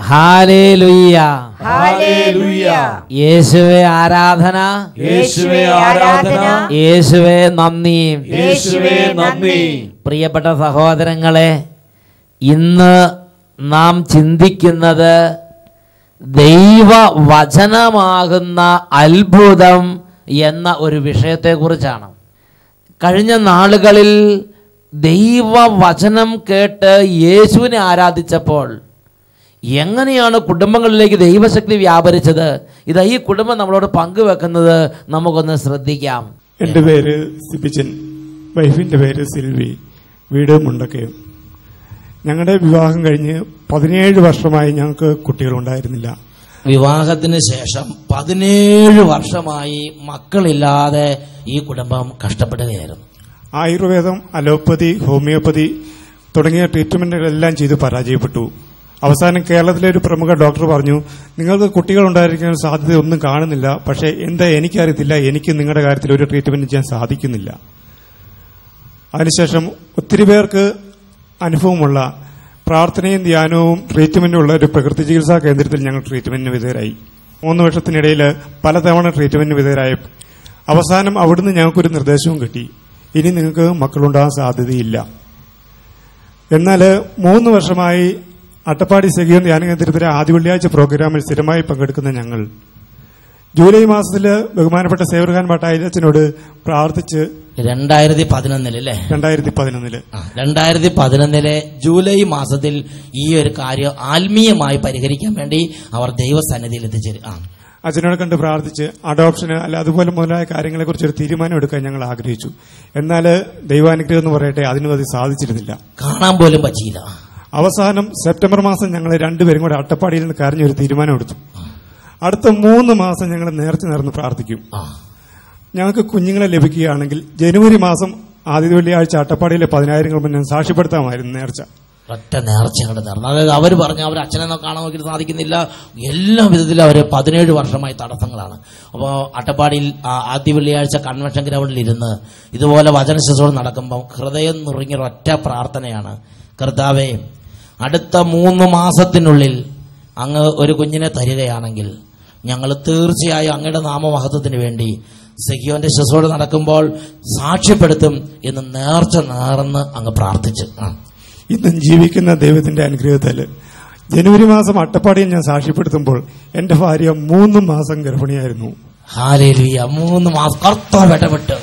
Hallelujah hallelujah യേശുവെ ആരാധന യേശുവേ ആരാധന യേശുവെ നന്ദി യേശുവേ നന്ദി പ്രിയപ്പെട്ട സഹോദരങ്ങളെ ഇന്ന് നാം ചിന്തിക്കുന്നത് ദൈവവചനമാകുന്ന അത്ഭുതം എന്ന ഒരു വിഷയത്തെക്കുറിച്ചാണ് കഴിഞ്ഞ നാളുകളിൽ ദൈവവചനം കേട്ട് യേശുവിനെ ആരാധിച്ചപ്പോൾ എങ്ങനെയാണ് കുടുംബങ്ങളിലേക്ക് ദൈവശക്തി വ്യാപരിച്ചത് ഇതാ ഈ കുടുംബം നമ്മളോട് പങ്കുവെക്കുന്നത് നമുക്കൊന്ന് ശ്രദ്ധിക്കാം എൻ്റെ പേര് സിബിച്ചൻ വൈഫിൻ്റെ പേര് സിൽവി വീട് മുണ്ടക്കയം ഞങ്ങളുടെ വിവാഹം കഴിഞ്ഞ് പതിനേഴ് വർഷമായി ഞങ്ങൾക്ക് കുട്ടികളുണ്ടായിരുന്നില്ല വിവാഹത്തിന് ശേഷം പതിനേഴ് വർഷമായി മക്കളില്ലാതെ ഈ കുടുംബം കഷ്ടപ്പെടുകയായിരുന്നു ആയുർവേദം അലോപ്പതി ഹോമിയോപ്പതി തുടങ്ങിയ ട്രീറ്റ്മെൻറ്റുകളെല്ലാം ചെയ്ത് പരാജയപ്പെട്ടു അവസാനം കേരളത്തിലെ ഒരു പ്രമുഖ ഡോക്ടർ പറഞ്ഞു നിങ്ങൾക്ക് കുട്ടികൾ ഉണ്ടായിരിക്കാൻ സാധ്യത ഒന്നും കാണുന്നില്ല പക്ഷേ എന്താ എനിക്കറിയത്തില്ല എനിക്ക് നിങ്ങളുടെ കാര്യത്തിൽ ഒരു ട്രീറ്റ്മെൻറ്റ് ചെയ്യാൻ സാധിക്കുന്നില്ല അതിനുശേഷം ഒത്തിരി പേർക്ക് അനുഭവമുള്ള പ്രാർത്ഥനയും ധ്യാനവും ട്രീറ്റ്മെന്റും ഉള്ള ഒരു പ്രകൃതി ചികിത്സാ കേന്ദ്രത്തിൽ ഞങ്ങൾ ട്രീറ്റ്മെന്റിന് വിധേയരായി മൂന്ന് വർഷത്തിനിടയിൽ പലതവണ ട്രീറ്റ്മെന്റിന് വിധേയരായി അവസാനം അവിടുന്ന് ഞങ്ങൾക്കൊരു നിർദ്ദേശവും കിട്ടി ഇനി നിങ്ങൾക്ക് മക്കളുണ്ടാകാൻ സാധ്യതയില്ല എന്നാൽ മൂന്ന് വർഷമായി അട്ടപ്പാടി സെഗിയോൻ ധ്യാന കേന്ദ്രത്തിലെ ആദ്യ വെള്ളിയാഴ്ച പ്രോഗ്രാമിൽ സ്ഥിരമായി പങ്കെടുക്കുന്ന ഞങ്ങൾ ജൂലൈ മാസത്തിൽ ബഹുമാനപ്പെട്ട സേവർഖാൻ ഭട്ടായിരച്ചനോട് പ്രാർത്ഥിച്ച് രണ്ടായിരത്തി പതിനൊന്നില് അല്ലേ രണ്ടായിരത്തി പതിനൊന്നില് ആ, രണ്ടായിരത്തി പതിനൊന്നിലെ ജൂലൈ മാസത്തിൽ ഈ ഒരു കാര്യം ആത്മീയമായി പരിഹരിക്കാൻ വേണ്ടി അവർ ദൈവസന്നിധിയിൽ എത്തിച്ചേരും ആ അച്ഛനോട് കണ്ട് പ്രാർത്ഥിച്ച് അഡോപ്ഷന് അല്ല അതുപോലെ മുതലായ കാര്യങ്ങളെക്കുറിച്ച് ഒരു തീരുമാനം എടുക്കാൻ ഞങ്ങൾ ആഗ്രഹിച്ചു എന്നാൽ ദൈവാനുഗ്രഹം എന്ന് പറയട്ടെ അതിനും അത് സാധിച്ചിരുന്നില്ല കാണാൻ പോലും പറ്റിയില്ല അവസാനം സെപ്റ്റംബർ മാസം ഞങ്ങൾ രണ്ടുപേരും കൂടെ അട്ടപ്പാടിയിൽ നിന്ന് കരഞ്ഞ ഒരു തീരുമാനം എടുത്തു അടുത്ത മൂന്ന് മാസം ഞങ്ങൾ നേർച്ച നേർന്ന് പ്രാർത്ഥിക്കും ആ ഞങ്ങൾക്ക് കുഞ്ഞുങ്ങളെ ലഭിക്കുകയാണെങ്കിൽ ജനുവരി മാസം ആദ്യ വെള്ളിയാഴ്ച അട്ടപ്പാടിയിലെ പതിനായിരങ്ങൾ മുന്നേ സാക്ഷ്യപ്പെടുത്താമായിരുന്നു നേർച്ച ഒറ്റ നേർച്ച അങ്ങോട്ട് നേർന്നു അതായത് അവർ പറഞ്ഞു അവർ അച്ഛനെ നോ- കാണാൻ നോക്കിയിട്ട് സാധിക്കുന്നില്ല എല്ലാ വിധത്തിലും അവർ പതിനേഴ് വർഷമായി തടസ്സങ്ങളാണ് അപ്പോൾ അട്ടപ്പാടിയിൽ ആ ആദ്യ വെള്ളിയാഴ്ച കൺവെൻഷൻ ഗ്രൗണ്ടിൽ ഇരുന്ന് ഇതുപോലെ വചന ശുശ്രൂഷ നടക്കുമ്പോൾ ഹൃദയം നുറുങ്ങിയ ഒറ്റ പ്രാർത്ഥനയാണ് കർത്താവേ അടുത്ത മൂന്ന് മാസത്തിനുള്ളിൽ അങ്ങ് ഒരു കുഞ്ഞിനെ തരികയാണെങ്കിൽ ഞങ്ങൾ തീർച്ചയായും അങ്ങയുടെ നാമമഹത്വത്തിന് വേണ്ടി സെഹിയോന്റെ ശുശ്രൂഷ നടക്കുമ്പോൾ സാക്ഷ്യപ്പെടുത്തും എന്ന് നേർച്ച നേർന്ന് അങ്ങ് പ്രാർത്ഥിച്ചു ആ ഇന്നും ജീവിക്കുന്ന ദൈവത്തിന്റെ അനുഗ്രഹത്താൽ ജനുവരി മാസം അട്ടപ്പാടിയിൽ ഞാൻ സാക്ഷ്യപ്പെടുത്തുമ്പോൾ എന്റെ ഭാര്യ മൂന്ന് മാസം ഗർഭിണിയായിരുന്നു ഹാലേലുയ മൂന്ന് മാസം കർത്താവ് ഇടപെട്ട്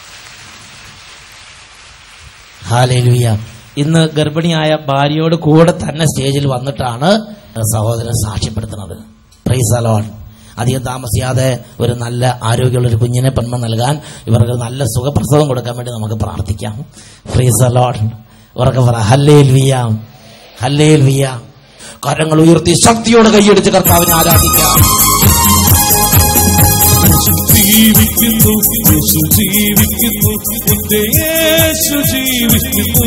ഹാലേലുയ ഇന്ന് ഗർഭിണിയായ ഭാര്യയോട് കൂടെ തന്നെ സ്റ്റേജിൽ വന്നിട്ടാണ് സഹോദരൻ സാക്ഷ്യപ്പെടുത്തുന്നത് പ്രൈസ് അലോൺ അധികം താമസിയാതെ ഒരു നല്ല ആരോഗ്യമുള്ള ഒരു കുഞ്ഞിനെ പെൺമ നൽകാൻ ഇവർക്ക് നല്ല സുഖപ്രസവം കൊടുക്കാൻ വേണ്ടി നമുക്ക് പ്രാർത്ഥിക്കാം പ്രൈസ് അലോൺ ഉറക്കെ പറ ഹല്ലേൽ വിയാം ഹല്ലേൽ വിയാം കരങ്ങൾ ഉയർത്തി ശക്തിയോടെ കൈയടിച്ച് കർത്താവിനെ ആരാധിക്കാം ജീവിക്കുന്നു യേശു ജീവിക്കുന്നു എന്റെ യേശു ജീവിക്കുന്നു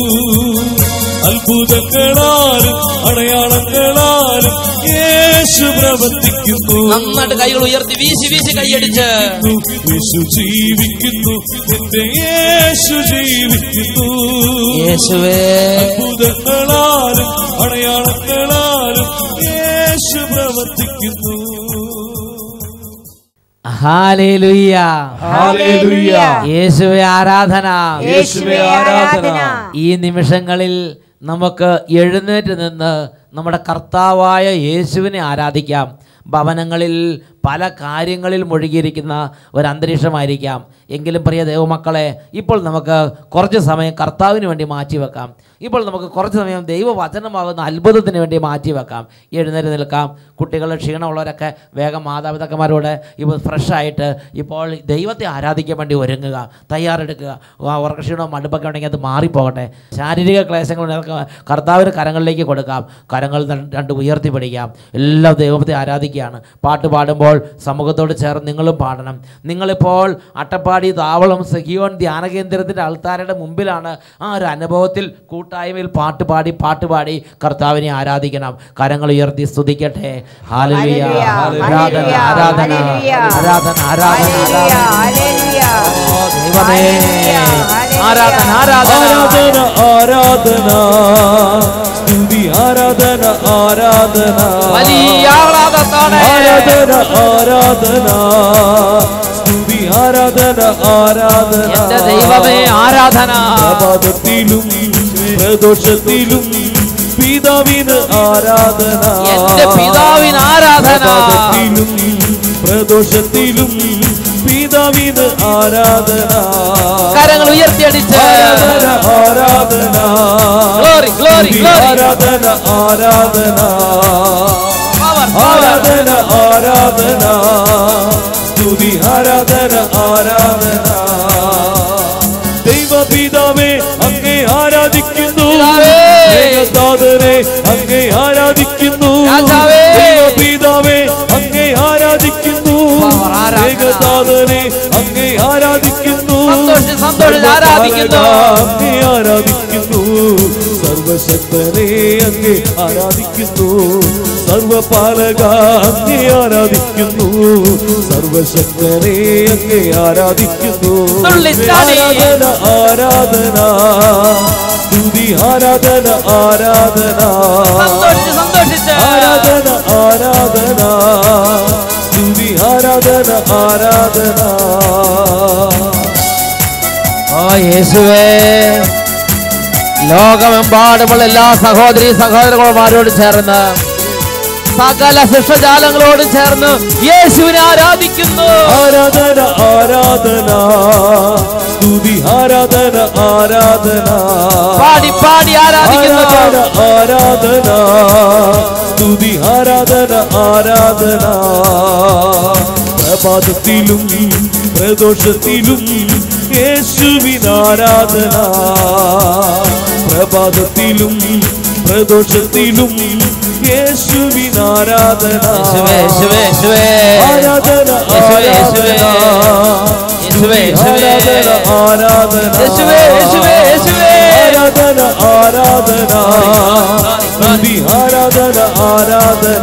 അത്ഭുതങ്ങളാലും അടയാളങ്ങളാലും യേശു പ്രവർത്തിക്കുന്നു നന്നായിട്ട് കൈകൾ ഉയർത്തി വീശി വീശി കൈയടിച്ച് യേശു ജീവിക്കുന്നു എന്റെ യേശു ജീവിക്കുന്നു യേശുവേ അത്ഭുതങ്ങളാലും അടയാളങ്ങളാലും യേശു പ്രവർത്തിക്കുന്നു ഹാലേലുയ്യ ഹല്ലേലൂയ യേശുവേ ആരാധന യേശുവേ ആരാധന ഈ നിമിഷങ്ങളിൽ നമുക്ക് എഴുന്നേറ്റ് നിന്ന് നമ്മുടെ കർത്താവായ യേശുവിനെ ആരാധിക്കാം ഭവനങ്ങളിൽ പല കാര്യങ്ങളിൽ മുഴുകിയിരിക്കുന്ന ഒരു അന്തരീക്ഷമായിരിക്കാം എങ്കിലും പ്രിയ ദൈവമക്കളെ ഇപ്പോൾ നമുക്ക് കുറച്ച് സമയം കർത്താവിന് വേണ്ടി മാറ്റിവെക്കാം ഇപ്പോൾ നമുക്ക് കുറച്ച് സമയം ദൈവവചനമാകുന്ന അത്ഭുതത്തിന് വേണ്ടി മാറ്റിവെക്കാം എഴുന്നേറ്റ് നിൽക്കാം കുട്ടികൾ ക്ഷീണമുള്ളവരൊക്കെ വേഗം മാതാപിതാക്കന്മാരോട് ഇപ്പോൾ ഫ്രഷായിട്ട് ഇപ്പോൾ ദൈവത്തെ ആരാധിക്കാൻ വേണ്ടി ഒരുങ്ങുക തയ്യാറെടുക്കുക ആ ഉറക്കക്ഷീണവും മടുപ്പൊക്കെ ഉണ്ടെങ്കിൽ അത് മാറിപ്പോകട്ടെ ശാരീരിക ക്ലേശങ്ങൾ ഉണ്ടെങ്കിൽ കർത്താവിന് കരങ്ങളിലേക്ക് കൊടുക്കാം കരങ്ങൾ ര- രണ്ട് ഉയർത്തി പിടിക്കാം എല്ലാ ദൈവത്തെ ആരാധിക്കുകയാണ് പാട്ട് പാടുമ്പോൾ സമൂഹത്തോട് ചേർന്ന് നിങ്ങളും പാടണം നിങ്ങളിപ്പോൾ അട്ടപ്പാടി താവളം സഖിയോൻ ധ്യാന കേന്ദ്രത്തിൻ്റെ ആൾക്കാരുടെ മുമ്പിലാണ് ആ ഒരു അനുഭവത്തിൽ കൂട്ടായ്മയിൽ പാട്ട് പാടി പാട്ട് പാടി കർത്താവിനെ ആരാധിക്കണം കരങ്ങൾ ഉയർത്തി സ്തുതിക്കട്ടെ ഹാലലുയ ആരാധന ആരാധന ആരാധന ആരാധന ആരാധന ഓ, ദൈവമേ ആരാധന ആരാധന ആരാധന ആരാധന സ്തുതി ആരാധന ആരാധന വലിയ ആഹ്ലാദത്തോടെ ആരാധന ആരാധന സ്തുതി ആരാധന ആരാധന എന്റെ ദൈവമേ ആരാധന പ്രഭാതത്തിലും പ്രദോഷത്തിലും പിതാവിന് ആരാധന എന്റെ പിതാവിന് ആരാധന പ്രഭാതത്തിലും പ്രദോഷത്തിലും പിതാവിന് ആരാധന കരങ്ങൾ ഉയർത്തിയടിച്ച് ആരാധന ആരാധന ഗ്ലോറി ഗ്ലോറി സ്തുതി ഗ്ലോറി ആരാധന ആരാധന പവർ പവർ ആരാധന ആരാധന സ്തുതി ആരാധന ആരാധന ദൈവപിതാവേ അങ്ങേ ആരാധിക്കുന്നു പിതാവേ. ദൈവതാതനെ അങ്ങേ ആരാധിക്കുന്നു രാജാവേ. ദൈവപിതാവേ അങ്ങേ ആരാധിക്കുന്നു പവർ ആരാധന. ദൈവതാതനെ അങ്ങേ ആരാധിക്കുന്നു സന്തോഷിച്ച് സന്തോഷിച്ച് ആരാധിക്കുന്നു. അങ്ങേ ആരാധിക്കുന്നു സർവശക്തനെ അങ്ങേ ആരാധിക്കുന്നു സർവപാലക അങ്ങേ ആരാധിക്കുന്നു സർവശക്തനെ അങ്ങേ ആരാധിക്കുന്നു തുള്ളിച്ചാടി. ആരാധന ആരാധന സ്തുതി ആരാധന ആരാധന സന്തോഷിച്ച് സന്തോഷിച്ച് ആരാധന ആരാധന സ്തുതി ആരാധന ആരാധന ഓ യേശുവേ ലോകമെമ്പാടുമുള്ള എല്ലാ സഹോദരി സഹോദരന്മാരോട് ചേർന്ന് സകല ശിഷ്ടജാലങ്ങളോടും ചേർന്ന് യേശുവിനെ ആരാധിക്കുന്നു ആരാധന ആരാധന സ്തുതി ആരാധന ആരാധന പാടി പാടി ആരാധിക്കുന്നു ആരാധന ആരാധന സ്തുതി ആരാധന ആരാധന പ്രഭാതത്തിലും പ്രദോഷത്തിലും യേശുവിനാരാധന പ്രഭാതത്തിലും പ്രദോഷത്തിലും യേശുവിനാരാധന യേശുവേ യേശുവേ യേശുവേ ആരാധന യേശുവേ, യേശുവേ. ആരാധന യേശുവേ, യേശുവേ. ആരാധന യേശുവേ യേശുവേ യേശുവേ ആരാധന ആരാധന സ്തുതി ആരാധന ആരാധന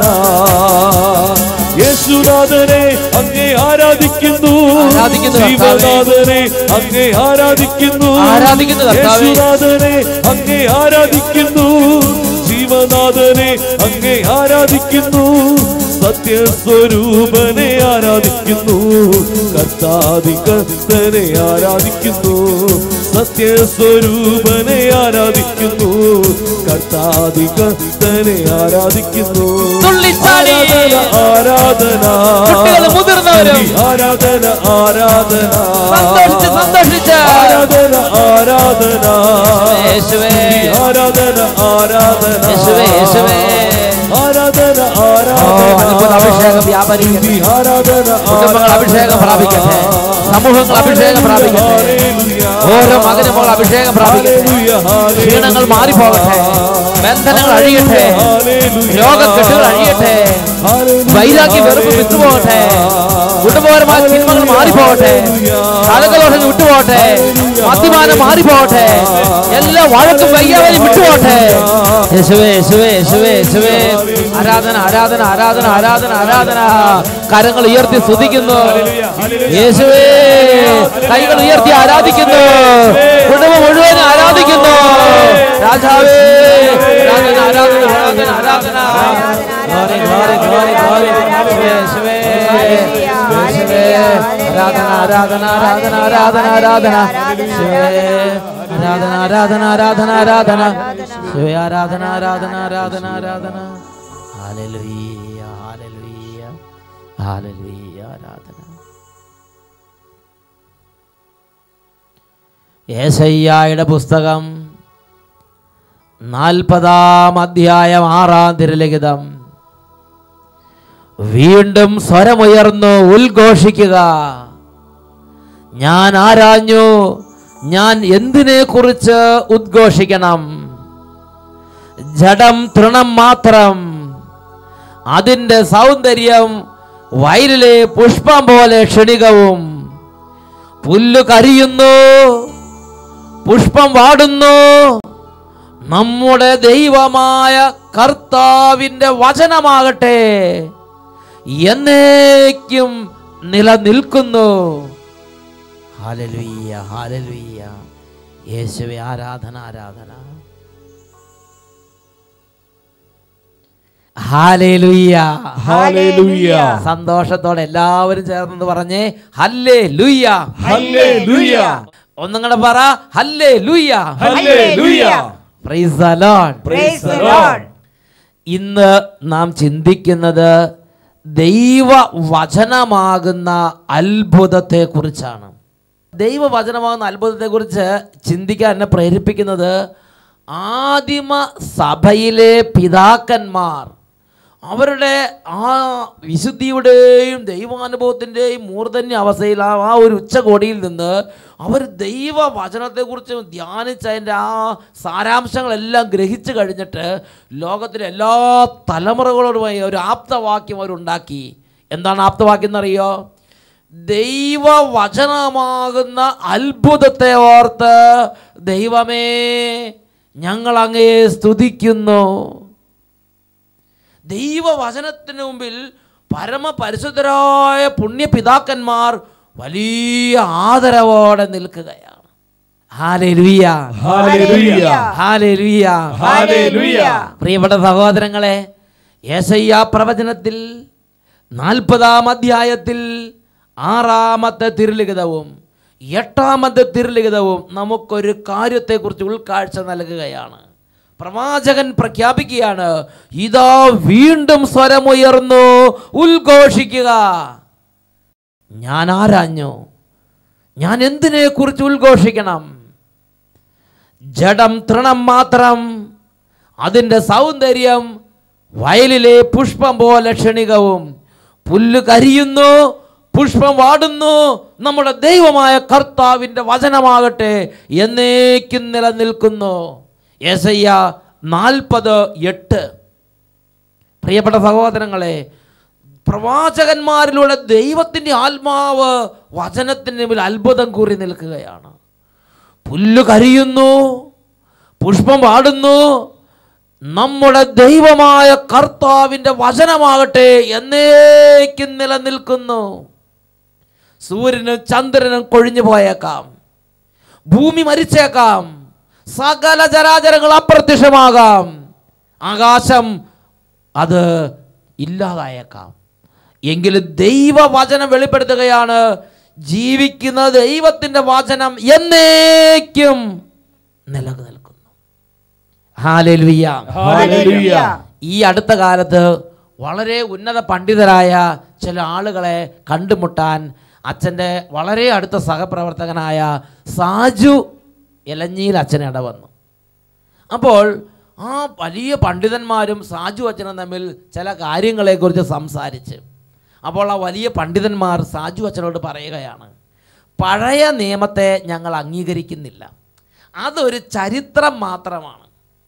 യേശുനാഥനെ അങ്ങേ ആരാധിക്കുന്നു ആരാധിക്കുന്നു കർത്താവേ. ജീവനാഥനെ അങ്ങേ ആരാധിക്കുന്നു ആരാധിക്കുന്നു കർത്താവേ. യേശുനാഥനെ അങ്ങേ ആരാധിക്കുന്നു ജീവനാഥനെ അങ്ങേ ആരാധിക്കുന്നു സത്യസ്വരൂപനെ ആരാധിക്കുന്നു കർത്താധികത്തനെ ആരാധിക്കുന്നു സത്യസ്വരൂപനെ ആരാധിക്കുന്നു കർത്താധികത്തനെ ആരാധിക്കുന്നു തുള്ളിച്ചാടി. ആരാധന കുട്ടികളും മുതിർന്നവരും. സ്തുതി ആരാധന ആരാധന സന്തോഷിച്ച് സന്തോഷിച്ച് ആരാധന ആരാധന യേശുവേ. സ്തുതി ആരാധന ആരാധന യേശുവേ യേശുവേ ആരാധന ഓ ആരാധന അത്ഭുത അഭിഷേകം വ്യാപരിക്കട്ടെ സ്തുതി ആരാധന കുടുംബങ്ങൾ അഭിഷേകം പ്രാപിക്കട്ടെ സമൂഹങ്ങൾ അഭിഷേകം പ്രാപിക്കട്ടെ ഓരോ മകനും മകൾ അഭിഷേകം പ്രാപിക്കട്ടെ ക്ഷീണങ്ങൾ മാറിപ്പോകട്ടെ ബന്ധനങ്ങൾ അഴിയട്ടെ രോഗക്കെട്ടുകൾ അഴിയട്ടെ വൈരാഗ്യ വെറുപ്പ് വിട്ടുപോകട്ടെ കുടുംബപരമായ തിന്മകൾ മാറിപ്പോകട്ടെ കടകളോടങ്ങ് വിട്ടുപോകട്ടെ മദ്യപാനം മാറിപ്പോകട്ടെ എല്ലാ വഴക്കും വയ്യാവരും വിട്ടുപോകട്ടെ യേശുവേ യേശുവേ യേശുവേ യേശുവേ ആരാധന ആരാധന ആരാധന ആരാധന ആരാധന കരങ്ങൾ ഉയർത്തി സ്തുതിക്കുന്നു യേശുവേ കൈകൾ ഉയർത്തി ആരാധിക്കുന്നു കുടുംബം മുഴുവൻ ആരാധിക്കുന്നു രാജാവേ ആരാധന ആരാധന ആരാധന ആരാധന Glory, glory, glory, glory. യേശുവേ, യേശുവേ, ആരാധന ആരാധന ആരാധന ആരാധന ആരാധന യേശുവേ, ആരാധന ആരാധന ആരാധന ആരാധന യേശുവേ, ആരാധന ആരാധന ആരാധന ആരാധന ഹല്ലേലൂയ ഹല്ലേലൂയ ഹല്ലേലൂയ ആരാധന ഏശയ്യായുടെ പുസ്തകം നാൽപ്പതാം അധ്യായം ആറാം തിരുലിഖിതം വീണ്ടും സ്വരമുയർന്നു ഉദ്ഘോഷിക്കുക ഞാൻ ആരാഞ്ഞു ഞാൻ എന്തിനെ കുറിച്ച് ഉദ്ഘോഷിക്കണം ജഡം തൃണം മാത്രം അതിൻ്റെ സൗന്ദര്യം വയലിലെ പുഷ്പം പോലെ ക്ഷണികവും പുല്ലു കരിയുന്നു പുഷ്പം വാടുന്നു നമ്മുടെ ദൈവമായ കർത്താവിൻ്റെ വചനമാകട്ടെ എന്നേക്കും നിലനിൽക്കുന്നു ഹാലലുയ്യ ഹാലലുയ്യ യേശുവെ ആരാധന ആരാധന ഹാലേലുയ്യ ഹല്ലേലൂയ സന്തോഷത്തോടെ എല്ലാവരും ചേർന്ന് പറഞ്ഞേ ഹല്ലേ ലുയ്യ ഹല്ലേലൂയ ഒന്നും കൂടെ പറ hallelujah hallelujah praise the lord Praise the Lord. ഇന്ന് നാം ചിന്തിക്കുന്നത് ദൈവവചനമാകുന്ന അത്ഭുതത്തെ കുറിച്ചാണ് ദൈവവചനമാകുന്ന അത്ഭുതത്തെക്കുറിച്ച് ചിന്തിക്കാൻ എന്നെ പ്രേരിപ്പിക്കുന്നത് ആദിമ സഭയിലെ പിതാക്കന്മാർ അവരുടെ ആ വിശുദ്ധിയുടെയും ദൈവാനുഭവത്തിൻ്റെയും മൂർധന്യ അവസ്ഥയിൽ ആ ആ ഒരു ഉച്ചകോടിയിൽ നിന്ന് അവർ ദൈവവചനത്തെക്കുറിച്ച് ധ്യാനിച്ച് അതിൻ്റെ ആ സാരാംശങ്ങളെല്ലാം ഗ്രഹിച്ചു കഴിഞ്ഞിട്ട് ലോകത്തിലെ എല്ലാ തലമുറകളോടുമായി ഒരു ആപ്തവാക്യം അവരുണ്ടാക്കി എന്താണ് ആപ്തവാക്യം എന്നറിയോ ദൈവവചനമാകുന്ന അത്ഭുതത്തെ ഓർത്ത് ദൈവമേ ഞങ്ങൾ അങ്ങയെ സ്തുതിക്കുന്നു ദൈവവചനത്തിന് മുമ്പിൽ പരമപരിശുദ്ധരായ പുണ്യപിതാക്കന്മാർ വലിയ ആദരവോടെ നിൽക്കുകയാണ് ഹാലേലുയ്യ ഹല്ലേലൂയ ഹാലേലുയ്യ ഹല്ലേലൂയ പ്രിയപ്പെട്ട സഹോദരങ്ങളെ യേശയ്യ പ്രവചനത്തിൽ നാൽപ്പതാം അധ്യായത്തിൽ ആറാമത്തെ തിരുലിഖിതവും എട്ടാമത്തെ തിരുലിഖിതവും നമുക്കൊരു കാര്യത്തെക്കുറിച്ച് ഉൾക്കാഴ്ച നൽകുകയാണ് പ്രവാചകൻ പ്രഖ്യാപിക്കുകയാണ് ഇതാ വീണ്ടും സ്വരമുയർന്നു ഉദ്ഘോഷിക്കുക ഞാൻ ആരാഞ്ഞു ഞാൻ എന്തിനെക്കുറിച്ച് ഉദ്ഘോഷിക്കണം ജഡം തൃണം മാത്രം അതിൻ്റെ സൗന്ദര്യം വയലിലെ പുഷ്പം പോലെ ക്ഷണികവും പുല്ല് കരിയുന്നു പുഷ്പം വാടുന്നു നമ്മുടെ ദൈവമായ കർത്താവിൻ്റെ വചനമാകട്ടെ എന്നേക്കും നിലനിൽക്കുന്നു യേശയ്യ നാൽപ്പത് എട്ട് പ്രിയപ്പെട്ട സഹോദരങ്ങളെ പ്രവാചകന്മാരിലൂടെ ദൈവത്തിൻ്റെ ആത്മാവ് വചനത്തിന് മുമ്പിൽ അത്ഭുതം കൂറി നിൽക്കുകയാണ് പുല്ല് കരിയുന്നു പുഷ്പം പാടുന്നു നമ്മുടെ ദൈവമായ കർത്താവിൻ്റെ വചനമാകട്ടെ എന്നേക്കും നിലനിൽക്കുന്നു സൂര്യനും ചന്ദ്രനും കൊഴിഞ്ഞു പോയേക്കാം ഭൂമി മരിച്ചേക്കാം സകല ചരാചരങ്ങൾ അപ്രത്യക്ഷമാകാം ആകാശം അത് ഇല്ലാതായേക്കാം എങ്കിലും ദൈവവചനം വെളിപ്പെടുത്തുകയാണ് ജീവിക്കുന്ന ദൈവത്തിൻ്റെ വചനം എന്നേക്കും നിലനിൽക്കുന്നു ഹാലേലുയ്യ ഹല്ലേലൂയ ഈ അടുത്ത കാലത്ത് വളരെ ഉന്നത പണ്ഡിതരായ ചില ആളുകളെ കണ്ടുമുട്ടാൻ അച്ഛൻ്റെ വളരെ അടുത്ത സഹപ്രവർത്തകനായ സാജു എലഞ്ഞിയിൽ അച്ഛൻ ഇടവന്നു അപ്പോൾ ആ വലിയ പണ്ഡിതന്മാരും സാജു അച്ഛനും തമ്മിൽ ചില കാര്യങ്ങളെക്കുറിച്ച് സംസാരിച്ച് അപ്പോൾ ആ വലിയ പണ്ഡിതന്മാർ സാജു അച്ഛനോട് പറയുകയാണ് പഴയ നിയമത്തെ ഞങ്ങൾ അംഗീകരിക്കുന്നില്ല അതൊരു ചരിത്രം മാത്രമാണ്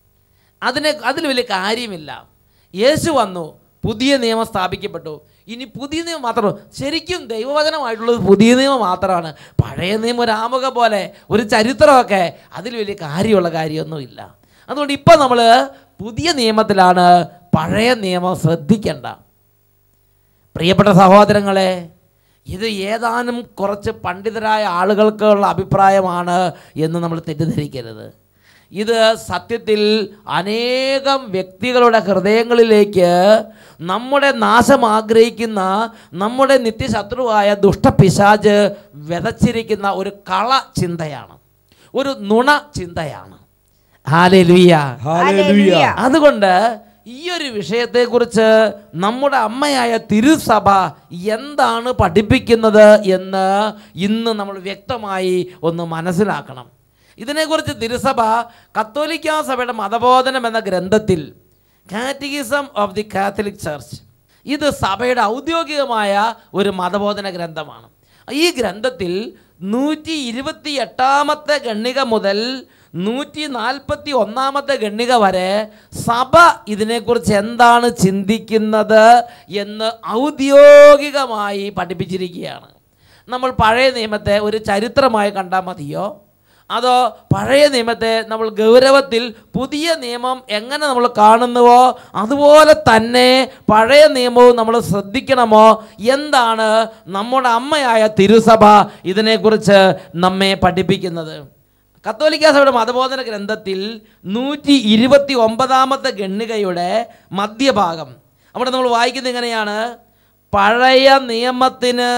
അതിനെ അതിൽ വലിയ കാര്യമില്ല യേശു വന്നു പുതിയ നിയമം സ്ഥാപിക്കപ്പെട്ടു ഇനി പുതിയ നിയമം മാത്രം ശരിക്കും ദൈവവചനമായിട്ടുള്ളത് പുതിയ നിയമം മാത്രമാണ് പഴയ നിയമം ഒരു ആമുഖം പോലെ ഒരു ചരിത്രമൊക്കെ അതിൽ വലിയ കാര്യമുള്ള കാര്യമൊന്നുമില്ല അതുകൊണ്ട് ഇപ്പം നമ്മൾ പുതിയ നിയമത്തിലാണ് പഴയ നിയമം ശ്രദ്ധിക്കേണ്ട പ്രിയപ്പെട്ട സഹോദരങ്ങളെ ഇത് ഏതാനും കുറച്ച് പണ്ഡിതരായ ആളുകൾക്കുള്ള അഭിപ്രായമാണ് എന്ന് നമ്മൾ തെറ്റിദ്ധരിക്കരുത് ഇത് സത്യത്തിൽ അനേകം വ്യക്തികളുടെ ഹൃദയങ്ങളിലേക്ക് നമ്മുടെ നാശം ആഗ്രഹിക്കുന്ന നമ്മുടെ നിത്യശത്രുവായ ദുഷ്ടപിശാജ് വിതച്ചിരിക്കുന്ന ഒരു കള ചിന്തയാണ് ഒരു നുണ ചിന്തയാണ് ഹാലലുയ്യ ഹല്ലേലൂയ അതുകൊണ്ട് ഈ ഒരു വിഷയത്തെക്കുറിച്ച് നമ്മുടെ അമ്മയായ തിരുസഭ എന്താണ് പഠിപ്പിക്കുന്നത് എന്ന് ഇന്ന് നമ്മൾ വ്യക്തമായി ഒന്ന് മനസ്സിലാക്കണം ഇതിനെക്കുറിച്ച് തിരുസഭ കത്തോലിക്ക സഭയുടെ മതബോധനം എന്ന ഗ്രന്ഥത്തിൽ catechism of the catholic church ഇത് സഭയുടെ ഔദ്യോഗികമായ ഒരു മതബോധന ഗ്രന്ഥമാണ് ഈ ഗ്രന്ഥത്തിൽ നൂറ്റി ഇരുപത്തി എട്ടാമത്തെ ഗണ്ണിക മുതൽ നൂറ്റി നാൽപ്പത്തി ഒന്നാമത്തെ ഗണ്ണിക വരെ സഭ ഇതിനെക്കുറിച്ച് എന്താണ് ചിന്തിക്കുന്നത് എന്ന് ഔദ്യോഗികമായി പഠിപ്പിച്ചിരിക്കുകയാണ് നമ്മൾ പഴയ നിയമത്തെ ഒരു ചരിത്രമായി കണ്ടാൽ മതിയോ അതോ പഴയ നിയമത്തെ നമ്മൾ ഗൗരവത്തിൽ പുതിയ നിയമം എങ്ങനെ നമ്മൾ കാണുന്നുവോ അതുപോലെ തന്നെ പഴയ നിയമവും നമ്മൾ ശ്രദ്ധിക്കണമോ എന്താണ് നമ്മുടെ അമ്മയായ തിരുസഭ ഇതിനെക്കുറിച്ച് നമ്മെ പഠിപ്പിക്കുന്നത് കത്തോലിക്ക സഭയുടെ മതബോധന ഗ്രന്ഥത്തിൽ നൂറ്റി ഇരുപത്തി ഒമ്പതാമത്തെ ഗണ്ണികയുടെ മധ്യഭാഗം അവിടെ നമ്മൾ വായിക്കുന്നത് എങ്ങനെയാണ് പഴയ നിയമത്തിന്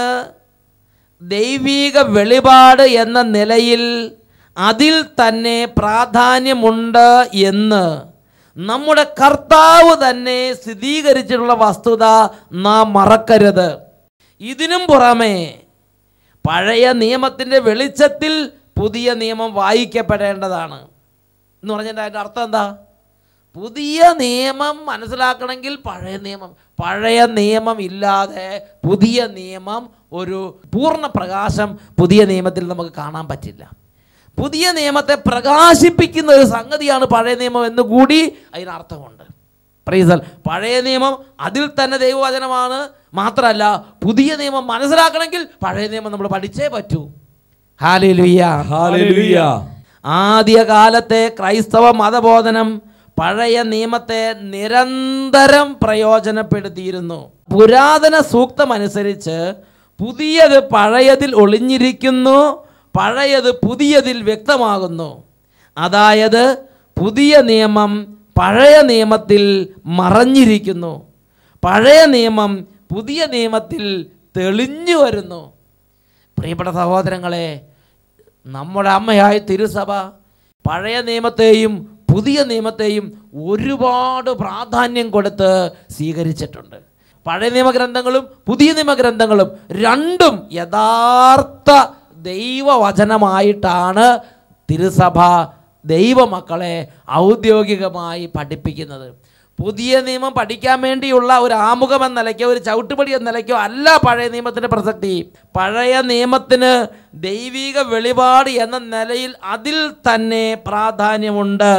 ദൈവീക വെളിപാട് എന്ന നിലയിൽ അതിൽ തന്നെ പ്രാധാന്യമുണ്ട് എന്ന് നമ്മുടെ കർത്താവ് തന്നെ സ്ഥിരീകരിച്ചിട്ടുള്ള വസ്തുത നാം മറക്കരുത് ഇതിനും പുറമെ പഴയ നിയമത്തിൻ്റെ വെളിച്ചത്തിൽ പുതിയ നിയമം വായിക്കപ്പെടേണ്ടതാണ് എന്ന് പറഞ്ഞതിൻ്റെ അതിൻ്റെ അർത്ഥം എന്താ പുതിയ നിയമം മനസ്സിലാക്കണമെങ്കിൽ പഴയ നിയമം പഴയ നിയമം ഇല്ലാതെ പുതിയ നിയമം ഒരു പൂർണ്ണ പ്രകാശം പുതിയ നിയമത്തിൽ നമുക്ക് കാണാൻ പറ്റില്ല പുതിയ നിയമത്തെ പ്രകാശിപ്പിക്കുന്ന ഒരു സംഗതിയാണ് പഴയ നിയമം എന്ന് കൂടി അതിനർത്ഥമുണ്ട് പ്രീസൽ പഴയ നിയമം അതിൽ തന്നെ ദൈവവചനമാണ് മാത്രമല്ല പുതിയ നിയമം മനസ്സിലാക്കണമെങ്കിൽ പഴയ നിയമം നമ്മൾ പഠിച്ചേ പറ്റൂ ഹാലേലുയ്യ ഹല്ലേലൂയ ആദ്യകാലത്തെ ക്രൈസ്തവ മതബോധനം പഴയ നിയമത്തെ നിരന്തരം പ്രയോജനപ്പെടുത്തിയിരുന്നു പുരാതന സൂക്തം അനുസരിച്ച് പുതിയത് പഴയതിൽ ഒളിഞ്ഞിരിക്കുന്നു പഴയത് പുതിയതിൽ വ്യക്തമാകുന്നു അതായത് പുതിയ നിയമം പഴയ നിയമത്തിൽ മറഞ്ഞിരിക്കുന്നു പഴയ നിയമം പുതിയ നിയമത്തിൽ തെളിഞ്ഞു വരുന്നു പ്രിയപ്പെട്ട സഹോദരങ്ങളെ നമ്മുടെ അമ്മയായ തിരുസഭ പഴയ നിയമത്തെയും പുതിയ നിയമത്തെയും ഒരുപാട് പ്രാധാന്യം കൊടുത്ത് സ്വീകരിച്ചിട്ടുണ്ട് പഴയ നിയമഗ്രന്ഥങ്ങളും പുതിയ നിയമഗ്രന്ഥങ്ങളും രണ്ടും യഥാർത്ഥ ദൈവവചനമായിട്ടാണ് തിരുസഭ ദൈവമക്കളെ ഔദ്യോഗികമായി പഠിപ്പിക്കുന്നത് പുതിയ നിയമം പഠിക്കാൻ വേണ്ടിയുള്ള ഒരു ആമുഖം എന്ന നിലയ്ക്കോ ഒരു ചവിട്ടുപടി എന്ന നിലയ്ക്കോ അല്ല പഴയ നിയമത്തിൻ്റെ പ്രസക്തി പഴയ നിയമത്തിന് ദൈവിക വെളിപാട് എന്ന നിലയിൽ അതിൽ തന്നെ പ്രാധാന്യമുണ്ട്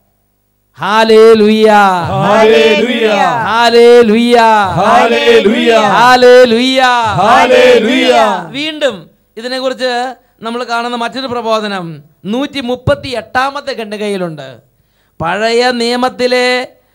ഹാലേ ലുയ്യ ഹല്ലേലൂയ. ഹാലേ ലുയ്യ ഹല്ലേലൂയ. ഹാലേ ലുയ്യ ഹല്ലേലൂയ. വീണ്ടും ഇതിനെക്കുറിച്ച് നമ്മൾ കാണുന്ന മറ്റൊരു പ്രബോധനം നൂറ്റി മുപ്പത്തി എട്ടാമത്തെ ഖണ്ഡികയിലുണ്ട് പഴയ നിയമത്തിലെ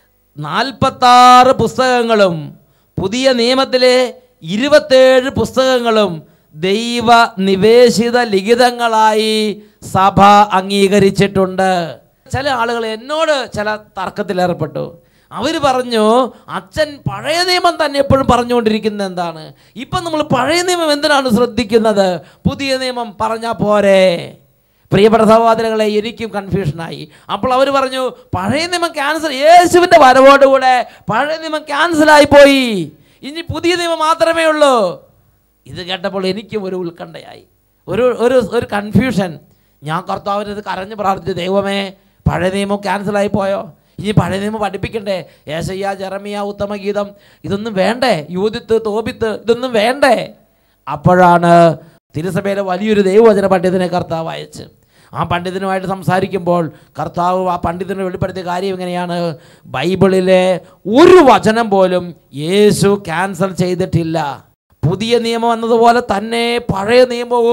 നാൽപ്പത്താറ് പുസ്തകങ്ങളും പുതിയ നിയമത്തിലെ ഇരുപത്തേഴ് പുസ്തകങ്ങളും ദൈവ നിവേശിത ലിഖിതങ്ങളായി സഭ അംഗീകരിച്ചിട്ടുണ്ട് ചില ആളുകൾ എന്നോട് ചില തർക്കത്തിലേർപ്പെട്ടു അവർ പറഞ്ഞു അച്ഛൻ പഴയ നിയമം തന്നെ എപ്പോഴും പറഞ്ഞുകൊണ്ടിരിക്കുന്നത് എന്താണ് ഇപ്പം നമ്മൾ പഴയ നിയമം എന്തിനാണ് ശ്രദ്ധിക്കുന്നത് പുതിയ നിയമം പറഞ്ഞാൽ പോരെ പ്രിയപ്പെട്ട സഹോദരങ്ങളെ എനിക്കും കൺഫ്യൂഷനായി അപ്പോൾ അവർ പറഞ്ഞു പഴയ നിയമം ക്യാൻസൽ യേശുവിൻ്റെ വരവോടുകൂടെ പഴയ നിയമം ക്യാൻസലായി പോയി ഇനി പുതിയ നിയമം മാത്രമേ ഉള്ളൂ ഇത് കേട്ടപ്പോൾ എനിക്കും ഒരു ഉത്കണ്ഠയായി ഒരു ഒരു ഒരു കൺഫ്യൂഷൻ ഞാൻ കർത്താവിന് ഇത് കരഞ്ഞ് പ്രാർത്ഥിച്ചു ദൈവമേ പഴയ നിയമം ക്യാൻസലായി പോയോ ഇനി പഴയ നിയമം പഠിപ്പിക്കണ്ടേ ഏശയ്യ ജെറമിയ ഉത്തമഗീതം ഇതൊന്നും വേണ്ടേ യൂതിത്ത് തോപിത്ത് ഇതൊന്നും വേണ്ടേ അപ്പോഴാണ് തിരുസഭയിലെ വലിയൊരു ദൈവവചന പണ്ഡിതനെ കർത്താവ് അയച്ച് ആ പണ്ഡിതനുമായിട്ട് സംസാരിക്കുമ്പോൾ കർത്താവ് ആ പണ്ഡിതന് വെളിപ്പെടുത്തിയ കാര്യം എങ്ങനെയാണ് ബൈബിളിലെ ഒരു വചനം പോലും യേശു ക്യാൻസൽ ചെയ്തിട്ടില്ല പുതിയ നിയമം എന്നതുപോലെ തന്നെ പഴയ നിയമവും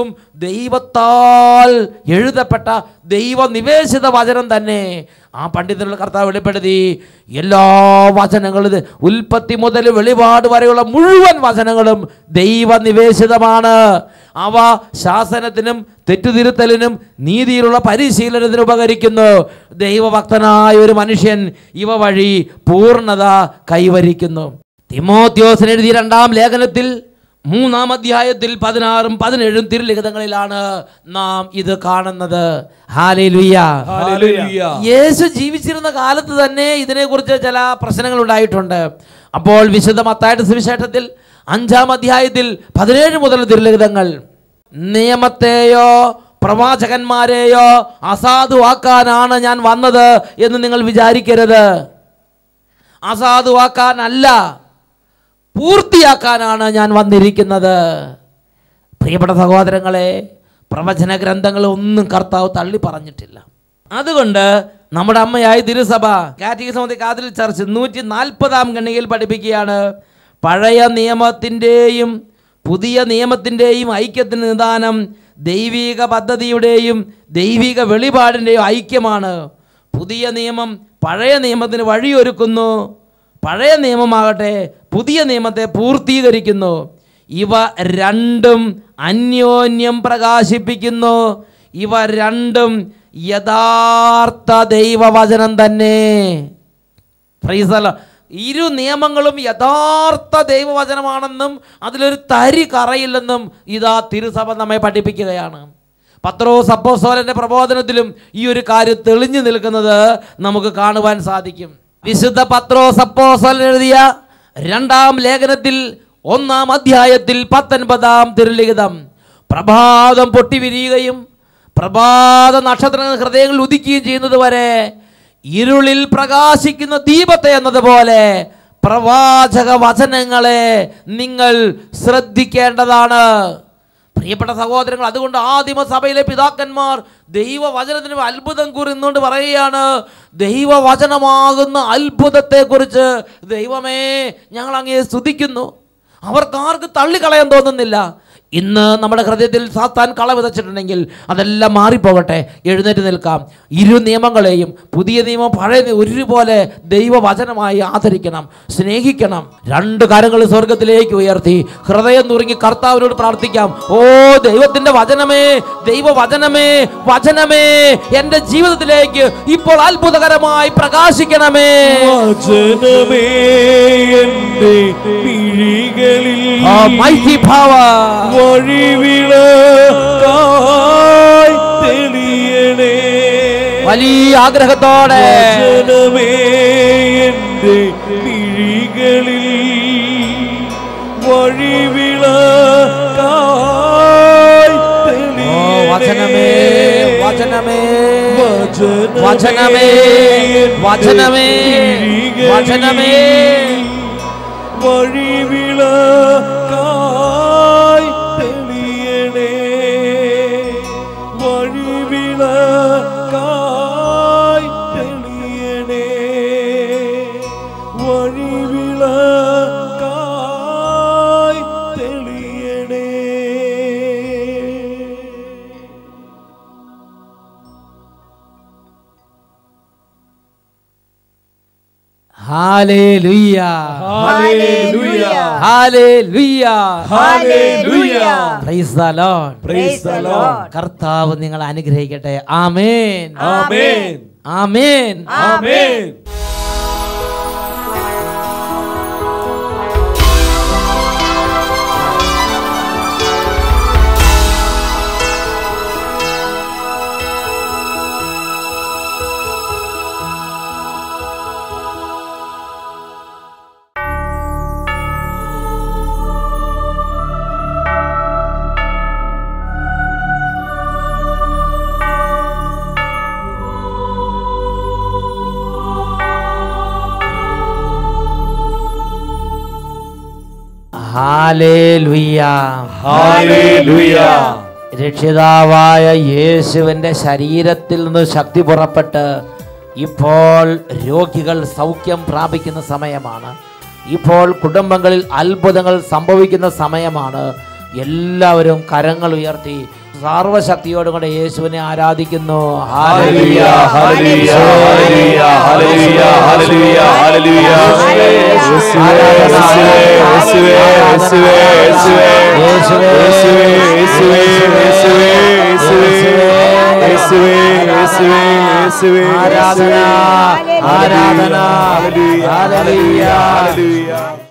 ദൈവത്താൽ എഴുതപ്പെട്ട ദൈവനിവേശിത വചനം തന്നെ ആ പണ്ഡിതനുള്ള കർത്താവ് വെളിപ്പെടുത്തി എല്ലാ വചനങ്ങളും ഇത് ഉൽപ്പത്തി മുതൽ വെളിപാട് വരെയുള്ള മുഴുവൻ വചനങ്ങളും ദൈവനിവേശിതമാണ് അവ ശാസനത്തിനും തെറ്റുതിരുത്തലിനും നീതിയിലുള്ള പരിശീലനത്തിനും ഉപകരിക്കുന്നു ദൈവഭക്തനായ ഒരു മനുഷ്യൻ ഇവ വഴി പൂർണ്ണത കൈവരിക്കുന്നു തിമോത്യോസിന് എഴുതിയ രണ്ടാം ലേഖനത്തിൽ മൂന്നാം അധ്യായത്തിൽ പതിനാറും പതിനേഴും തിരുലിഖിതങ്ങളിലാണ് നാം ഇത് കാണുന്നത് ഹാലേലുയ്യ ഹല്ലേലൂയ. യേശു ജീവിച്ചിരുന്ന കാലത്ത് തന്നെ ഇതിനെക്കുറിച്ച് ചില പ്രശ്നങ്ങൾ ഉണ്ടായിട്ടുണ്ട് അപ്പോൾ വിശുദ്ധ മത്തായുടെ സുവിശേഷത്തിൽ അഞ്ചാം അധ്യായത്തിൽ പതിനേഴ് മുതൽ തിരുലിഖിതങ്ങൾ നിയമത്തെയോ പ്രവാചകന്മാരെയോ അസാധുവാക്കാനാണ് ഞാൻ വന്നത് എന്ന് നിങ്ങൾ വിചാരിക്കരുത് അസാധുവാക്കാനല്ല പൂർത്തിയാക്കാനാണ് ഞാൻ വന്നിരിക്കുന്നത് പ്രിയപ്പെട്ട സഹോദരങ്ങളെ പ്രവചന ഗ്രന്ഥങ്ങൾ ഒന്നും കർത്താവ് തള്ളി പറഞ്ഞിട്ടില്ല അതുകൊണ്ട് നമ്മുടെ അമ്മയായ തിരുസഭ കാറ്റികസമതി കാതിൽ ചർച്ച് നൂറ്റി നാൽപ്പതാം ഗണ്ണികയിൽ പഠിപ്പിക്കുകയാണ് പഴയ നിയമത്തിൻ്റെയും പുതിയ നിയമത്തിൻ്റെയും ഐക്യത്തിന് നിദാനം ദൈവിക പദ്ധതിയുടെയും ദൈവിക വെളിപാടിൻ്റെയും ഐക്യമാണ് പുതിയ നിയമം പഴയ നിയമത്തിന് വഴിയൊരുക്കുന്നു പഴയ നിയമമാകട്ടെ പുതിയ നിയമത്തെ പൂർത്തീകരിക്കുന്നു ഇവ രണ്ടും അന്യോന്യം പ്രകാശിപ്പിക്കുന്നു ഇവ രണ്ടും യഥാർത്ഥ ദൈവവചനം തന്നെ Praise the Lord. ഇരു നിയമങ്ങളും യഥാർത്ഥ ദൈവവചനമാണെന്നും അതിലൊരു തരി കറയില്ലെന്നും ഇതാ തിരുസഭ നമ്മെ പഠിപ്പിക്കുകയാണ് പത്രോസ് അപ്പോസ്തലന്റെ പ്രബോധനത്തിലും ഈ ഒരു കാര്യം തെളിഞ്ഞു നിൽക്കുന്നത് നമുക്ക് കാണുവാൻ സാധിക്കും വിശുദ്ധ പത്രോസ് അപ്പോസ്തലൻ എഴുതിയ രണ്ടാം ലേഖനത്തിൽ ഒന്നാം അധ്യായത്തിൽ പത്തൊൻപതാം തിരുലിഖിതം പ്രഭാതം പൊട്ടിവിരിയുകയും പ്രഭാത നക്ഷത്രങ്ങൾ ഹൃദയങ്ങളിൽ ഉദിക്കുകയും ചെയ്യുന്നത് വരെ ഇരുളിൽ പ്രകാശിക്കുന്ന ദീപത്തെ എന്നതുപോലെ പ്രവാചക വചനങ്ങളെ നിങ്ങൾ ശ്രദ്ധിക്കേണ്ടതാണ് പ്രിയപ്പെട്ട സഹോദരങ്ങൾ അതുകൊണ്ട് ആദിമസഭയിലെ പിതാക്കന്മാർ ദൈവവചനത്തിന് അത്ഭുതം കുറിന്നുകൊണ്ട് പറയുകയാണ് ദൈവവചനമാകുന്ന അത്ഭുതത്തെക്കുറിച്ച് ദൈവമേ ഞങ്ങൾ അങ്ങേ സ്തുതിക്കുന്നു അവർക്കാർക്ക് തള്ളിക്കളയാൻ തോന്നുന്നില്ല ഇന്ന് നമ്മുടെ ഹൃദയത്തിൽ സാത്താൻ കള വിതച്ചിട്ടുണ്ടെങ്കിൽ അതെല്ലാം മാറിപ്പോകട്ടെ എഴുന്നേറ്റ് നിൽക്കാം ഇരു നിയമങ്ങളെയും പുതിയ നിയമം പഴയ നിയമം ഒരുപോലെ ദൈവവചനമായി ആദരിക്കണം സ്നേഹിക്കണം രണ്ട് കരങ്ങൾ സ്വർഗത്തിലേക്ക് ഉയർത്തി ഹൃദയം നുറുങ്ങി കർത്താവിനോട് പ്രാർത്ഥിക്കാം ഓ ദൈവത്തിന്റെ വചനമേ ദൈവവചനമേ വചനമേ എൻ്റെ ജീവിതത്തിലേക്ക് ഇപ്പോൾ അത്ഭുതകരമായി പ്രകാശിക്കണമേ വചനമേ എന്റെ മിഴികളിൽ മൈറ്റി power. വഴിവിളക്കായി തെളിയണേ വലിയ ആഗ്രഹത്തോടെ വചനമേ എന്റെ മിഴികളിൽ വഴിവിളക്കായി ഓ, വചനമേ വചനമേ വചനമേ വചനമേ വചനമേ വഴിവിളക്കായി തെളിയണേ വഴിവിളക്കായി തെളിയണേ വഴിവിളക്കായി തെളിയണേ ഹാലേലുയ്യ Hallelujah. ഹാലേലുയ്യ Hallelujah. Praise the Lord. Praise the Lord. കർത്താവ് നിങ്ങൾ അനുഗ്രഹിക്കട്ടെ ആമേൻ Amen. ആമേൻ Amen. ഹാലേലുയ്യ Hallelujah. രക്ഷിതാവായ യേശുവിൻ്റെ ശരീരത്തിൽ നിന്ന് ശക്തി പുറപ്പെട്ട് ഇപ്പോൾ രോഗികൾ സൗഖ്യം പ്രാപിക്കുന്ന സമയമാണ് ഇപ്പോൾ കുടുംബങ്ങളിൽ അത്ഭുതങ്ങൾ സംഭവിക്കുന്ന സമയമാണ് എല്ലാവരും കരങ്ങൾ ഉയർത്തി സർവശക്തിയോടും കൂടെ യേശുവിനെ ആരാധിക്കുന്നു Hallelujah. Hallelujah. Hallelujah. Hallelujah. Hallelujah. Hallelujah. യേശുവേ, യേശുവേ, യേശുവേ, യേശുവേ, യേശുവേ, യേശുവേ, യേശുവേ, യേശുവേ, യേശുവേ, യേശുവേ, യേശുവേ, യേശുവേ, ആരാധന യേശുവേ. ആരാധന Hallelujah. Hallelujah Hallelujah.